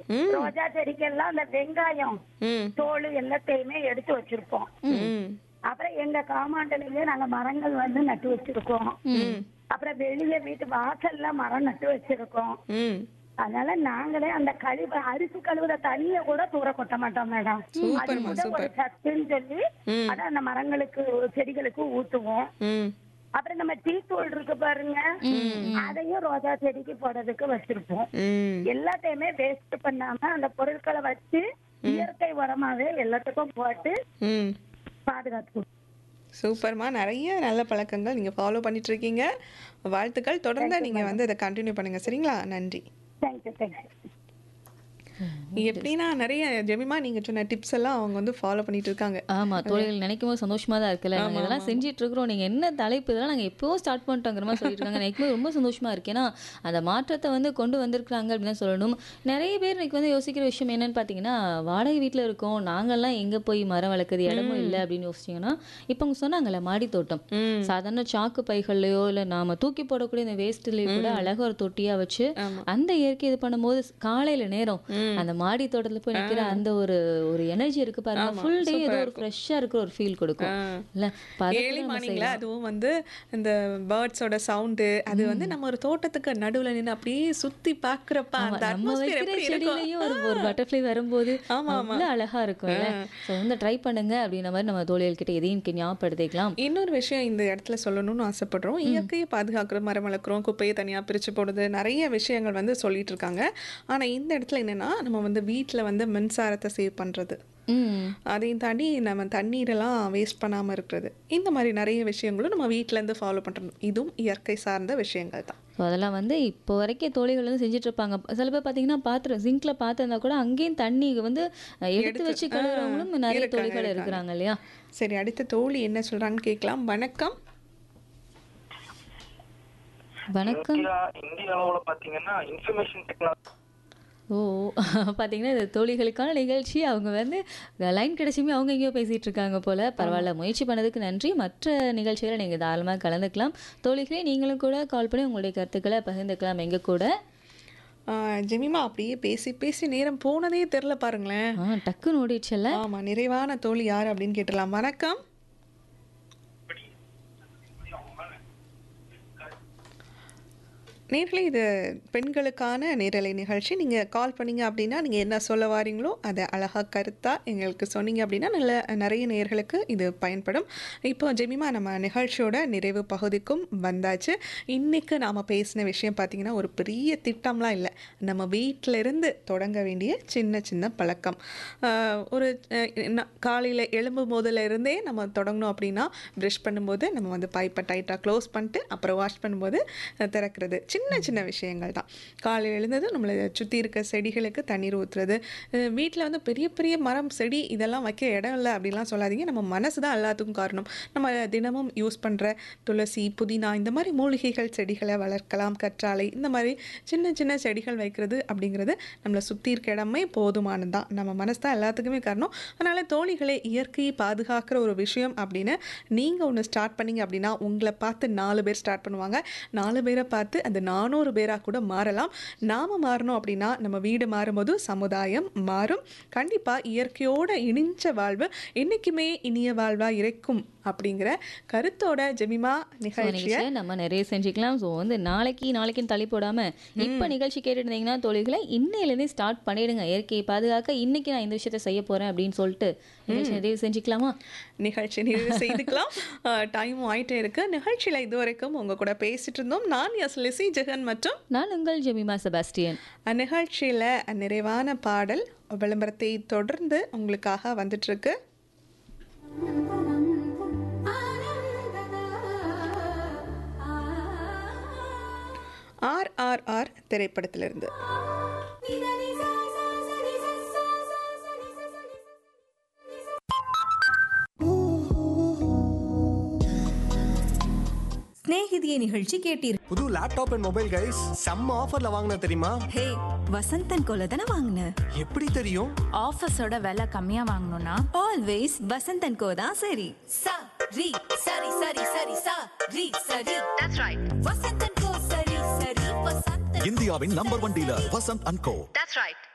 ம். ரோஜா செடிக்கெல்லாம் அந்த வெங்காயம் ம் தோல் எல்லாத்தையுமே எடுத்து வச்சிருப்போம் ம் அப்புறம் எங்க காமாண்டலயே நாங்க மரங்கள் வந்து நட்டு வச்சிருக்கோம் ம் அப்புறம் வெளியே வீட்டு வாசல்ல மரம் நட்டு வச்சிருக்கோம் ம் அதனால நாங்களே அந்த கழிவு அரிசி கழுவுற தண்ணிய கூட தூர கொட்ட மாட்டோம் மேடம் அது சூப்பர்மா, கூட ஒரு சூப்பர். சத்துன்னு சொல்லி ம். அத அந்த மரங்களுக்கு செடிகளுக்கு ஊத்துவோம் ம் அப்புறம் நம்ம டீ தூள் இருக்கு பாருங்க அதையும் ரோஜா செடிக்கு போடுறதுக்கு வச்சிருப்போம் ம் எல்லாத்தையுமே வேஸ்ட் பண்ணாம அந்த பொருட்களை வச்சு இயற்கை உரமாவே எல்லாத்துக்கும் போட்டு ம் பாதுகாத்து சூப்பர்மா நிறைய நல்ல பழக்கங்கள் நீங்கள் ஃபாலோ பண்ணிட்டு இருக்கீங்க வாழ்த்துக்கள் தொடர்ந்து நீங்கள் வந்து அதை கண்டினியூ பண்ணுங்க சரிங்களா நன்றி தேங்க்யூ தேங்க்யூ எப்படின்னா நிறைய ஜெமிமா நீங்கள் சொன்ன டிப்ஸ் எல்லாம் அவங்க வந்து ஃபாலோ பண்ணிட்டு இருக்காங்க ஆமா தோழிகள் நினைக்கும் போது சந்தோஷமா தான் இருக்குல்ல நாங்க இதெல்லாம் செஞ்சுட்டு இருக்கிறோம் நீங்க என்ன தலைப்பு இதெல்லாம் நாங்க எப்போ ஸ்டார்ட் பண்ணிட்டோங்கிற மாதிரி சொல்லிட்டு இருக்காங்க நினைக்கும் போது ரொம்ப சந்தோஷமா இருக்கு ஏன்னா அந்த மாற்றத்தை வந்து கொண்டு வந்திருக்கிறாங்க அப்படின்னு தான் சொல்லணும் நிறைய பேர் இன்னைக்கு வந்து யோசிக்கிற விஷயம் என்னன்னு பாத்தீங்கன்னா வாடகை வீட்ல இருக்கோம் நாங்கெல்லாம் எங்க போய் மரம் வளர்க்குறது இடமும் இல்லை அப்படின்னு யோசிச்சீங்கன்னா இப்போ அவங்க சொன்னாங்கல்ல மாடி தோட்டம் ம் சாதாரண சாக்கு பைகள்லயோ இல்ல நாம தூக்கி போடக்கூடிய இந்த வேஸ்ட்லயோ கூட அழகா ஒரு தொட்டியா வச்சு அந்த இயற்கை இது பண்ணும்போது காலையில நேரம் அந்த மாடி தோட்டத்துல போய் நிக்கிற அந்த ஒரு ஒரு எனர்ஜி இருக்கு பாருங்க ஃபுல் டே ஏதோ ஒரு ஃப்ரெஷ்ஷா இருக்கிற ஒரு ஃபீல் கொடுக்கும் இல்ல இப்ப அதை கூட ஏழி நம்ம மார்னிங்ல செய்யலாம். அதுவும் வந்து இந்த பேர்ட்ஸோட சவுண்டு அது வந்து நம்ம ஒரு தோட்டத்துக்கு நடுவுல நின்று அப்படியே சுத்தி பாக்குறப்ப ஆமா, அந்த நம்ம atmosphere வைக்கிற எப்படி இருக்கும் செடியிலயும் ஒரு ஒரு பட்டர்ஃப்ளை வரும்போது ஆமா, ஆமா. அவ்வளவு அழகா இருக்கும்ல சோ வந்து ட்ரை பண்ணுங்க அப்படின்ற மாதிரி நம்ம தோழிகள் கிட்ட எதையும் இங்க ஞாபகப்படுத்திக்கலாம் இன்னொரு விஷயம் இந்த இடத்துல சொல்லணும்னு ஆசைப்படுறோம் இயற்கையை பாதுகாக்கிறோம் மரம் வளர்க்குறோம் குப்பையை தனியாக பிரித்து போடுறது நிறைய விஷயங்கள் வந்து சொல்லிட்டு இருக்காங்க ஆனால் இந்த இடத்துல என்னன்னா நம்ம வந்து வீட்டில் வந்து மின்சாரத்தை சேவ் பண்ணுறது ம் அதையும் தாண்டி நம்ம தண்ணீரெல்லாம் வேஸ்ட் பண்ணாமல் இருக்கிறது இந்த மாதிரி நிறைய விஷயங்களும் நம்ம வீட்டிலேருந்து ஃபாலோ பண்ணுறோம் இதுவும் இயற்கை சார்ந்த விஷயங்கள் தான் ஸோ அதெல்லாம் வந்து இப்போ வரைக்கும் தோழிகள் வந்து செஞ்சுட்டு இருப்பாங்க சில பேர் பார்த்தீங்கன்னா பாத்திரம் சிங்க்ல பார்த்துருந்தா கூட அங்கேயும் தண்ணி வந்து அஹ், எடுத்து எடுத்து, வச்சு ஆ, கழுவுறவங்களும் நிறைய இருக்காங்க, தோழிகள் இருக்காங்க. இருக்கிறாங்க இல்லையா சரி அடுத்த தோழி என்ன சொல்கிறான்னு கேட்கலாம் வணக்கம் வணக்கம் இந்தியா இந்திய அளவுல பாத்தீங்கன்னா இன்ஃபர்மேஷன் டெக்னாலஜி ஓ பார்த்தீங்கன்னா இது தோழிகளுக்கான நிகழ்ச்சி அவங்க வந்து லைன் கிடைச்சுமே அவங்க எங்கேயோ பேசிட்டு இருக்காங்க போல பரவாயில்ல முயற்சி பண்ணதுக்கு நன்றி மற்ற நிகழ்ச்சிகளை நீங்கள் தாராளமாக கலந்துக்கலாம் தோழிகளே நீங்களும் கூட கால் பண்ணி உங்களுடைய கருத்துக்களை பகிர்ந்துக்கலாம் எங்க கூட ஆஹ் ஜெமிமா அப்படியே பேசி பேசி நேரம் போனதே தெரில பாருங்களேன் ஆ டக்குன்னு ஓடிடுச்சல்ல ஆமா நிறைவான தோழி யார் அப்படின்னு கேட்டலாம் வணக்கம் நேர்களே இது பெண்களுக்கான நேரலை நிகழ்ச்சி நீங்கள் கால் பண்ணீங்க அப்படின்னா நீங்கள் என்ன சொல்ல வாரீங்களோ அதை அழகாக கருத்தாக எங்களுக்கு சொன்னீங்க அப்படின்னா நல்ல நிறைய நேர்களுக்கு இது பயன்படும் இப்போ ஜெமிமா நம்ம நிகழ்ச்சியோட நிறைவு பகுதிக்கும் வந்தாச்சு இன்றைக்கு நாம் பேசின விஷயம் பார்த்திங்கன்னா ஒரு பெரிய திட்டம்லாம் இல்லை நம்ம வீட்டில இருந்து தொடங்க வேண்டிய சின்ன சின்ன பழக்கம் ஆஹ் ஒரு காலையில் எழும்பும் போதுல இருந்தே நம்ம தொடங்கணும் அப்படின்னா ப்ரஷ் பண்ணும்போது நம்ம வந்து பைப்பை டைட்டாக க்ளோஸ் பண்ணிட்டு அப்புறம் வாஷ் பண்ணும்போது அஹ், திறக்கிறது சின்ன சின்ன விஷயங்கள் தான் காலையில் எழுந்ததும் நம்மளை சுற்றி இருக்க செடிகளுக்கு தண்ணீர் ஊற்றுறது வீட்டில் வந்து பெரிய பெரிய மரம் செடி இதெல்லாம் வைக்க இடம் இல்லை அப்படிலாம் சொல்லாதீங்க நம்ம மனசு தான் எல்லாத்துக்கும் காரணம் நம்ம தினமும் யூஸ் பண்ணுற துளசி புதினா இந்த மாதிரி மூலிகைகள் செடிகளை வளர்க்கலாம் கற்றாழை இந்த மாதிரி சின்ன சின்ன செடிகள் வைக்கிறது அப்படிங்கிறது நம்மளை சுற்றி இருக்க இடமே போதுமானது தான் நம்ம மனசு தான் எல்லாத்துக்குமே காரணம் அதனால் தோழிகளை இயற்கையை பாதுகாக்கிற ஒரு விஷயம் அப்படின்னு நீங்கள் ஒன்று ஸ்டார்ட் பண்ணீங்க அப்படின்னா உங்களை பார்த்து நாலு பேர் ஸ்டார்ட் பண்ணுவாங்க நாலு பேரை பார்த்து அந்த நானூறு பேராக கூட மாறலாம் நாம் மாறணும் அப்படின்னா நம்ம வீடு மாறும்போது சமுதாயம் மாறும் கண்டிப்பாக இயற்கையோட இணைஞ்ச வாழ்வு என்றைக்குமே இனிய வாழ்வாக இருக்கும் அப்படிங்கிற கருத்தோட ஜெமிமா ஸோ நிகழ்ச்சியை நிகழ்ச்சியை நம்ம நிறைய செஞ்சுக்கலாம் ஸோ வந்து நாளைக்கு நாளைக்குன்னு தள்ளி போடாம இப்போ நிகழ்ச்சி கேட்டுட்டு இருந்தீங்கன்னா தோழிகளை இன்னையிலேருந்தே ஸ்டார்ட் பண்ணிடுங்க இயற்கையை பாதுகாக்க இன்னைக்கு நான் இந்த விஷயத்த செய்ய போறேன் அப்படின்னு சொல்லிட்டு நிகழ்ச்சி நிறைவு செஞ்சுக்கலாமா நிகழ்ச்சி நிறைவு செய்துக்கலாம் டைமும் ஆயிட்டே இருக்கு நிகழ்ச்சியில் இதுவரைக்கும் உங்க கூட பேசிட்டு இருந்தோம் நான் எஸ் லிசி ஜெகன் மற்றும் நான் உங்கள் ஜெமிமா செபாஸ்டியன் அந்நிகழ்ச்சியில் நிறைவான பாடல் விளம்பரத்தை தொடர்ந்து உங்களுக்காக வந்துட்டு இருக்கு ஆர் ஆர் ஆர் திரைப்படத்திலிருந்து சிநேகிதியை நிகழ்ச்சி கேட்டீர்கள் புது லேப்டாப் அண்ட் மொபைல் கைஸ் செம்ம ஆஃபர்ல வாங்கின தெரியுமா ஹே வசந்தன் கோல தானே வாங்கின எப்படி தெரியும் ஆஃபீஸோட விலை கம்மியா வாங்கணும்னா ஆல்வேஸ் வசந்தன் கோ தான் சரி sa ri sari sari sari sa ri sari that's right vasantan ko sari sari vasantan இந்தியாவின் number one dealer Vasanth and co that's right